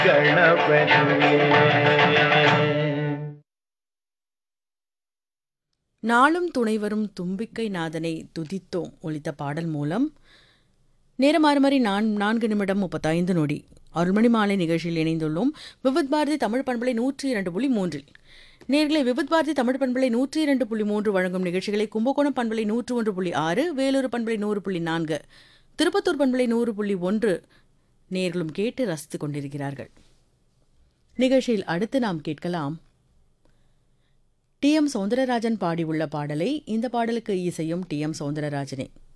கணபதியே நாளும் துணைவரும் தும்பிக்கை நாதனை துதித்தோம் ஒலித்த பாடல் மூலம் நேரம் ஆறுமணி நான் நான்கு நிமிடம் முப்பத்தைந்து நொடி அருள்மணி மாலை நிகழ்ச்சியில் இணைந்துள்ளோம் விவித் பாரதி தமிழ் பண்பலை நூற்றி இரண்டு புள்ளி மூன்றில் நேர்களை விவித் பாரதி தமிழ் பண்பலை நூற்றி இரண்டு புள்ளி மூன்று வழங்கும் நிகழ்ச்சிகளை கும்பகோணம் பண்பலை நூற்று ஒன்று புள்ளி ஆறு வேலூர் பண்பலை நூறு புள்ளி நான்கு திருப்பத்தூர் பண்பலை நூறு புள்ளி ஒன்று நேர்களும் கேட்டு ரசித்துக் கொண்டிருக்கிறார்கள் நிகழ்ச்சியில் அடுத்து நாம் கேட்கலாம் டி எம் சௌந்தரராஜன் பாடியுள்ள பாடலை இந்த பாடலுக்கு இசையும் டி எம் சௌந்தரராஜனே